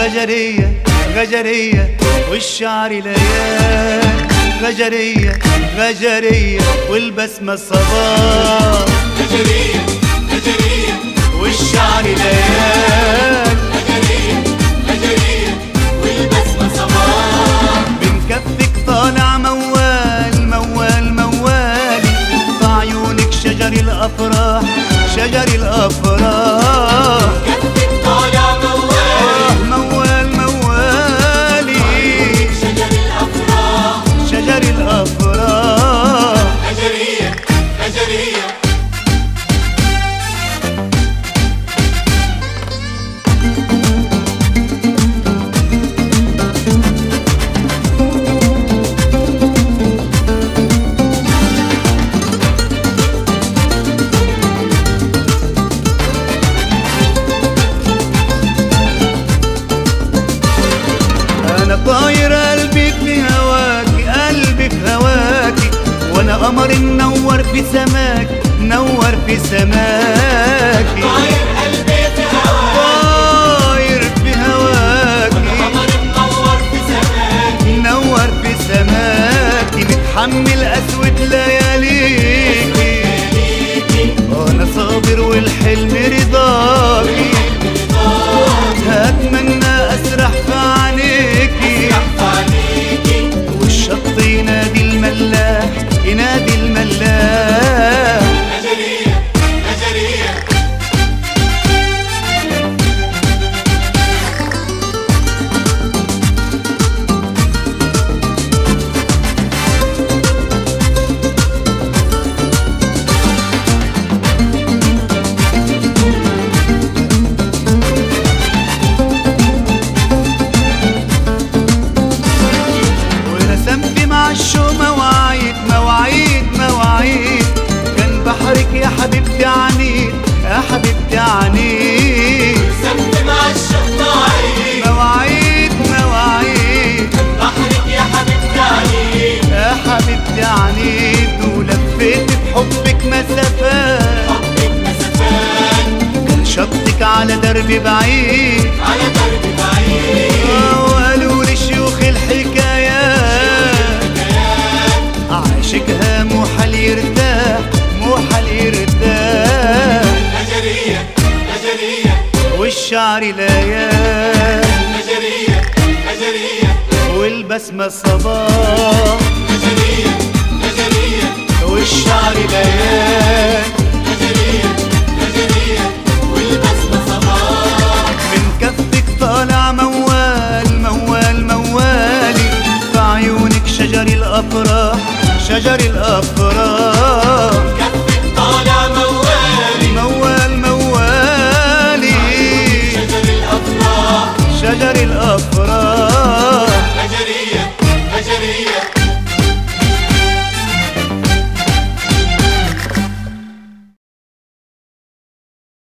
غجرية غجرية والشعر ليال غجرية غجرية والبسمة صباح غجرية غجرية والشعر ليال غجرية غجرية والبسمة صباح من كفك طالع موال موال موالي في عيونك شجر الأفراح شجر الأفراح كفك طالع موال آه موال موالي شجر الأفراح شجر الأفراح غجرية غجرية أنا طاير قلبي في هواكي قلبي في هواكي وأنا قمر منور في سماك نور في سماكي طاير قلبي في هواك طاير في هواكي قمر منور في سماك نور في سماكي متحمل أسود لياليكي أنا صابر والحلم رضاكي هتمنى أسرح في عينيكي عليكي والشط ينادي الملاح ينادي الملاح غجرية غجرية ورسمت مع الشو مواعيد مواعيد مواعيد كان بحرك يا حبيبتي عنيد يا حبيبتي عنيد سمت مع الشط عيد مواعيد مواعيد بحرك يا حبيبتي عليك يا حبيبتي عنيد ولفيت بحبك مسافات حبك مسافات كان شطك على درب بعيد على درب بعيد آه، وقالوا لي شيوخ الحكايات عاشقها مو حل يرتاح مو حل يرتاح غجرية غجرية والشعر ليال غجرية غجرية والبسمة صباح غجرية غجرية والشعر ليال غجرية غجرية والبسمة صباح من كفك طالع موال موال موالي في عيونك شجر الأفراح شجر الأفراح